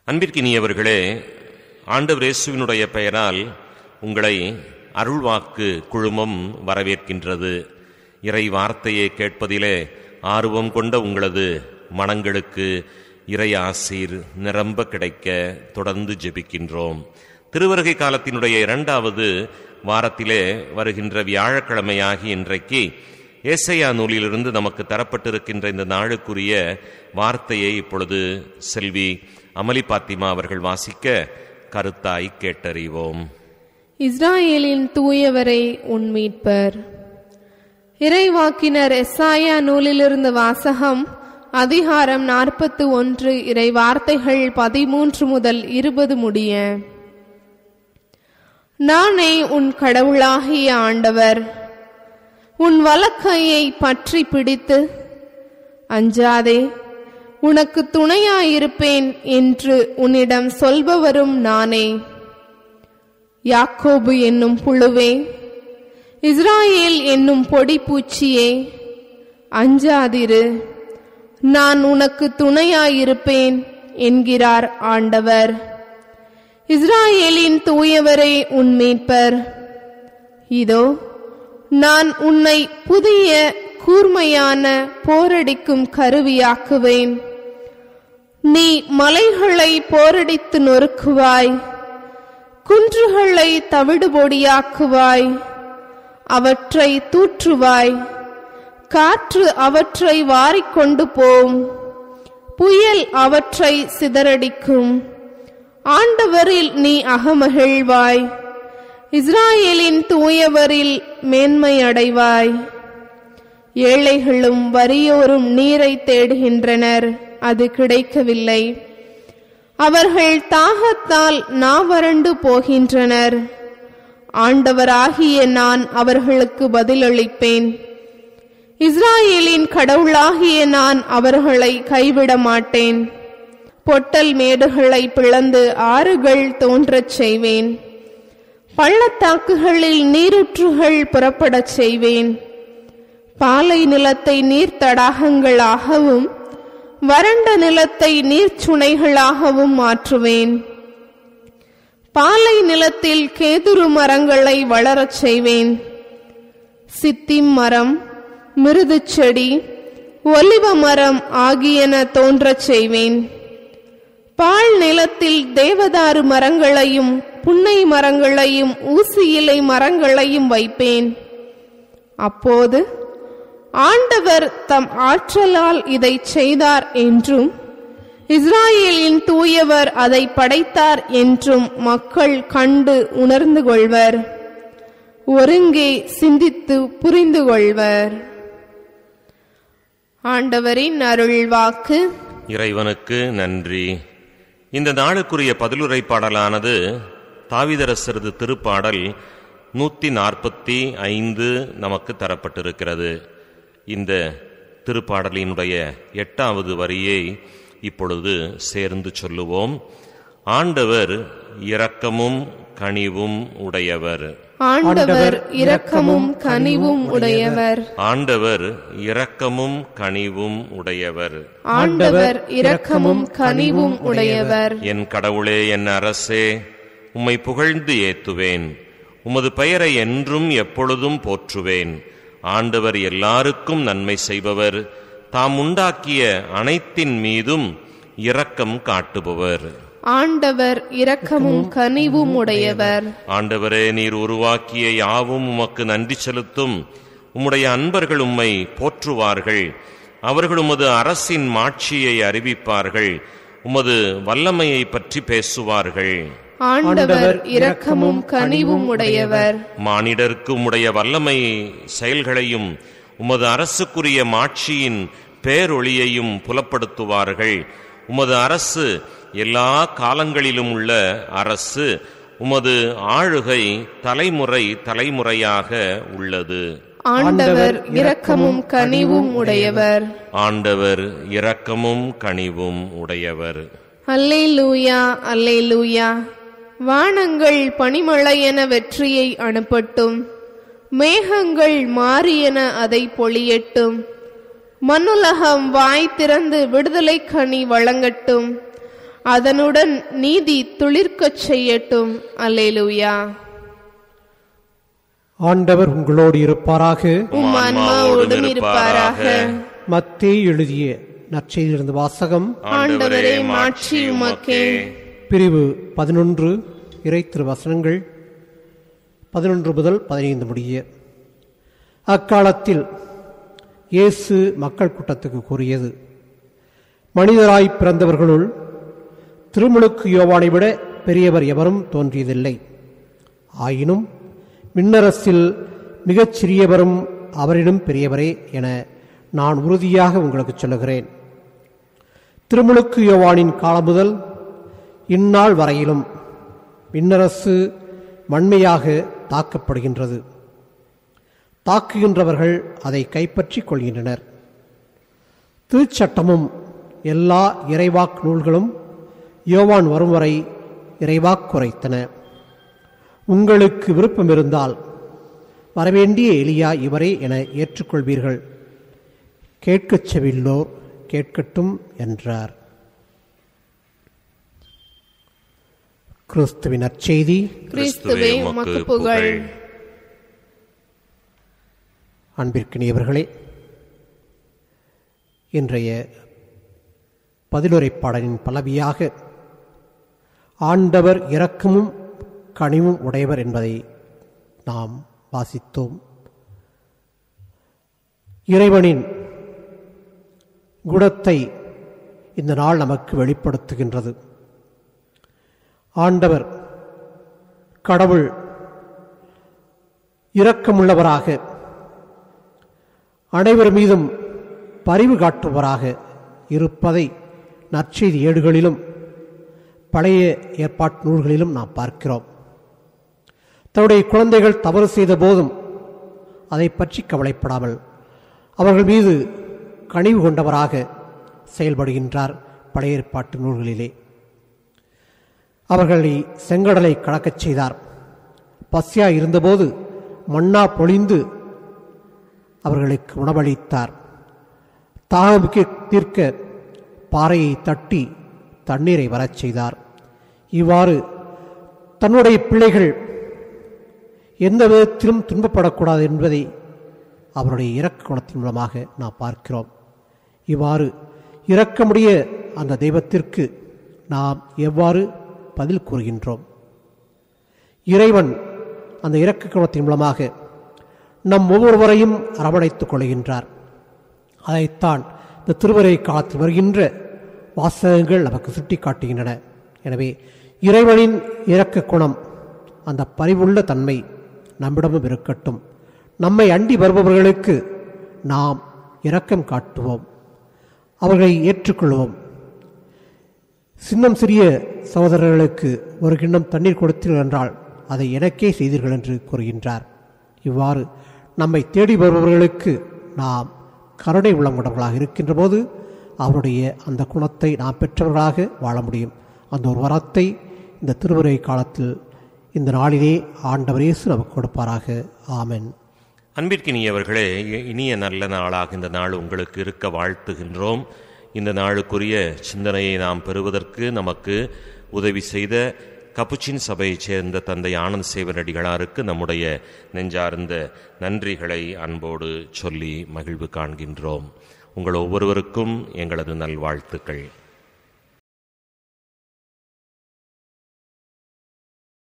அன்பிற்கினியவர்களே ஆண்டவர் இயேசுவினுடைய பெயரால் உங்களை அருள்வாக்கு குழுமம் வரவேற்கின்றது இறை வார்த்தையை கேட்பதிலே ஆர்வம் கொண்ட உங்களது மனங்களுக்கு இறை ஆசீர் நிரம்ப கிடைக்க தொடர்ந்து ஜெபிக்கின்றோம் திருவருகை காலத்தினுடைய இரண்டாவது வாரத்திலே வருகின்ற வியாழக்கிழமையாகி இன்றைக்கு ஏசையா நூலிலிருந்து நமக்கு தரப்பட்டிருக்கின்ற இந்த நாளுக்குரிய வார்த்தையை இப்பொழுது செல்வி அமளி பாத்திமா அவர்கள் வாசிக்க கருத்தாய் கேட்டறிவோம் இஸ்ராயேலின் தூயவரை உன் மீட்பர் இறைவாக்கினர் எஸ்ஆயா நூலிலிருந்து வாசகம் அதிகாரம் நாற்பத்து ஒன்று இறை வார்த்தைகள் பதிமூன்று முதல் இருபது முடிய நானே உன் கடவுளாகிய ஆண்டவர் உன் வலக்கையை பற்றி பிடித்து அஞ்சாதே உனக்கு துணையாயிருப்பேன் என்று உன்னிடம் சொல்பவரும் நானே யாக்கோபு என்னும் புழுவே இஸ்ராயேல் என்னும் பொடி பூச்சியே அஞ்சாதிரு நான் உனக்கு துணையாயிருப்பேன் என்கிறார் ஆண்டவர் இஸ்ராயேலின் தூயவரே உன் மீட்பர் இதோ நான் உன்னை புதிய கூர்மையான போரடிக்கும் கருவியாக்குவேன் நீ மலைகளை போரடித்து நொறுக்குவாய் குன்றுகளை தவிடுபொடியாக்குவாய் அவற்றை தூற்றுவாய் காற்று அவற்றை வாரிக்கொண்டு போம் புயல் அவற்றை சிதறடிக்கும் ஆண்டவரில் நீ அகமகிழ்வாய் இஸ்ராயேலின் தூயவரில் மேன்மை அடைவாய் ஏழைகளும் வறியோரும் நீரை தேடுகின்றனர் அது கிடைக்கவில்லை அவர்கள் தாகத்தால் நாவறண்டு போகின்றனர் ஆண்டவராகிய நான் அவர்களுக்கு பதிலளிப்பேன் இஸ்ராயேலின் கடவுளாகிய நான் அவர்களை கைவிட மாட்டேன் பொட்டல் மேடுகளை பிளந்து ஆறுகள் தோன்றச் செய்வேன் பள்ளத்தாக்குகளில் நீரூற்றுகள் புறப்படச் செய்வேன் பாலை நிலத்தை நீர்த்தடாகங்களாகவும் வறண்ட நிலத்தை நீர்ச்சுனைகளாகவும் மாற்றுவேன் பாலை நிலத்தில் கேதுரு மரங்களை வளரச் செய்வேன் சித்திம் மரம் மிருதுச் செடி ஒலிவ மரம் ஆகியன தோன்றச் செய்வேன் பால் நிலத்தில் தேவதாரு மரங்களையும் புன்னை மரங்களையும் ஊசி இலை மரங்களையும் வைப்பேன் அப்போது ஆண்டவர் தம் ஆற்றலால் இதை செய்தார் என்றும் இஸ்ராயேலின் தூயவர் அதை படைத்தார் என்றும் மக்கள் கண்டு உணர்ந்து கொள்வர் ஒருங்கே சிந்தித்து புரிந்து கொள்வர் ஆண்டவரின் அருள்வாக்கு இறைவனுக்கு நன்றி இந்த நாளுக்குரிய பதிலுரை பாடலானது தாவிதரசரது திருப்பாடல் நூற்றி நாற்பத்தி ஐந்து நமக்கு தரப்பட்டிருக்கிறது இந்த திருப்பாடலினுடைய எட்டாவது வரியை இப்பொழுது சேர்ந்து சொல்லுவோம் ஆண்டவர் இரக்கமும் கனிவும் உடையவர் ஆண்டவர் இரக்கமும் கனிவும் உடையவர் ஆண்டவர் இரக்கமும் கனிவும் உடையவர் ஆண்டவர் இரக்கமும் கனிவும் உடையவர் என் கடவுளே என் அரசே உம்மை புகழ்ந்து ஏத்துவேன் உமது பெயரை என்றும் எப்பொழுதும் போற்றுவேன் ஆண்டவர் எல்லாருக்கும் நன்மை செய்பவர் தாம் உண்டாக்கிய அனைத்தின் மீதும் இரக்கம் காட்டுபவர் ஆண்டவர் இரக்கமும் கனிவும் உடையவர் ஆண்டவரே நீர் உருவாக்கிய யாவும் உமக்கு நன்றி செலுத்தும் உம்முடைய அன்பர்கள் உம்மை போற்றுவார்கள் அவர்கள் உமது அரசின் மாட்சியை அறிவிப்பார்கள் உமது வல்லமையை பற்றி பேசுவார்கள் ஆண்டவர் இரக்கமும் கனிவும் உடையவர் மானிடருக்கு உம்முடைய வல்லமை செயல்களையும் உமது அரசுக்குரிய மாட்சியின் பேரொளியையும் புலப்படுத்துவார்கள் உமது அரசு எல்லா காலங்களிலும் உள்ள அரசு உமது ஆளுகை தலைமுறை தலைமுறையாக உள்ளது ஆண்டவர் இரக்கமும் கனிவும் உடையவர் ஆண்டவர் இரக்கமும் கனிவும் உடையவர் அல்லேலூயா அல்லேலூயா வானங்கள் பனிமழையென வெற்றியை அனுப்பட்டும் மேகங்கள் மாறியென அதை பொழியட்டும் மண்ணுலகம் வாய் திறந்து விடுதலை கனி வழங்கட்டும் அதனுடன் நீதி துளிர்க்கச் செய்யட்டும் அல்லேலூயா ஆண்டவர் உங்களோடு இருப்பாராக உம் ஆன்மாவோடும் இருப்பாராக மத்தே எழுதிய நற்செய்தியிலிருந்து வாசகம் ஆண்டவரே மாட்சி உமக்கே பிரிவு பதினொன்று இறை திருவசனங்கள் பதினொன்று முதல் பதினைந்து முடிய அக்காலத்தில் இயேசு மக்கள் கூட்டத்துக்கு கூறியது மனிதராய் பிறந்தவர்களுள் திருமுழுக்கு யோவானை விட பெரியவர் எவரும் தோன்றியதில்லை ஆயினும் விண்ணரசில் மிகச் சிறியவரும் அவரிடம் பெரியவரே என நான் உறுதியாக உங்களுக்கு சொல்லுகிறேன் திருமுழுக்கு யோவானின் காலம் முதல் இந்நாள் வரையிலும் விண்ணரசு வன்மையாக தாக்கப்படுகின்றது தாக்குகின்றவர்கள் அதை கைப்பற்றிக் கொள்கின்றனர் திருச்சட்டமும் எல்லா இறைவாக் நூல்களும் யோவான் வரும் வரை இறைவாக் குறைத்தன உங்களுக்கு விருப்பம் இருந்தால் வரவேண்டிய எலியா இவரே என ஏற்றுக்கொள்வீர்கள் கேட்கச் செவில்லோர் கேட்கட்டும் என்றார் கிறிஸ்துவின் நற்செய்தி கிறிஸ்துவே உமக்கு புகழ் அன்பிற்கினியவர்களே இன்றைய பதிலுரைப்பாடலின் பலவியாக ஆண்டவர் இரக்கமும் கனிவும் உடையவர் என்பதை நாம் வாசித்தோம் இறைவனின் குணத்தை இந்த நாள் நமக்கு வெளிப்படுத்துகின்றது ஆண்டவர் கடவுள் இரக்கமுள்ளவராக அனைவர் மீதும் பரிவு காட்டுபவராக இருப்பதை நற்செய்தி ஏடுகளிலும் பழைய ஏற்பாட்டு நூல்களிலும் நாம் பார்க்கிறோம் தன்னுடைய குழந்தைகள் தவறு செய்த போதும் அதை பற்றி கவலைப்படாமல் அவர்கள் மீது கனிவு கொண்டவராக செயல்படுகின்றார் பழைய ஏற்பாட்டு நூல்களிலே அவர்களை செங்கடலை கடக்கச் செய்தார் பசியா இருந்தபோது மன்னா பொழிந்து அவர்களுக்கு உணவளித்தார் தாகமிக்க தீர்க்க பாறையை தட்டி தண்ணீரை வரச் செய்தார் இவ்வாறு தன்னுடைய பிள்ளைகள் எந்த விதத்திலும் துன்பப்படக்கூடாது என்பதை அவருடைய இரக்க குணத்தின் மூலமாக நாம் பார்க்கிறோம் இவ்வாறு இரக்கமுடைய அந்த தெய்வத்திற்கு நாம் எவ்வாறு பதில் கூறுகின்றோம் இறைவன் அந்த இரக்க குணத்தின் மூலமாக நம் ஒவ்வொருவரையும் அரவணைத்துக் கொள்கின்றார் அதைத்தான் இந்த திருவரை காலத்தில் வருகின்ற வாசகங்கள் நமக்கு சுட்டிக்காட்டுகின்றன எனவே இறைவனின் இரக்க குணம் அந்த பரிவுள்ள தன்மை நம்மிடமும் இருக்கட்டும் நம்மை அண்டி வருபவர்களுக்கு நாம் இரக்கம் காட்டுவோம் அவர்களை ஏற்றுக்கொள்வோம் சின்னம் சிறிய சகோதரர்களுக்கு ஒரு கிண்ணம் தண்ணீர் கொடுத்தீர்கள் என்றால் அதை எனக்கே செய்தீர்கள் என்று கூறுகின்றார் இவ்வாறு நம்மை தேடி வருபவர்களுக்கு நாம் கருணை உள்ளவர்களாக இருக்கின்ற போது அவருடைய அந்த குணத்தை நாம் பெற்றவர்களாக வாழ முடியும் அந்த ஒரு வரத்தை இந்த திருவுரை காலத்தில் இந்த நாளிலே ஆண்டவர் இயேசு நமக்கு கொடுப்பாராக ஆமென் அன்பிற்கினியவர்களே இ- இனிய நல்ல நாளாக இந்த நாள் உங்களுக்கு இருக்க வாழ்த்துகின்றோம் இந்த நாளுக்குரிய சிந்தனையை நாம் பெறுவதற்கு நமக்கு உதவி செய்த கப்புச்சின் சபையைச் சேர்ந்த தந்தை ஆனந்த் சேவனடிகளாருக்கு நம்முடைய நெஞ்சார்ந்த நன்றிகளை அன்போடு சொல்லி மகிழ்வு காண்கின்றோம் உங்கள் ஒவ்வொருவருக்கும் எங்களது நல்வாழ்த்துக்கள்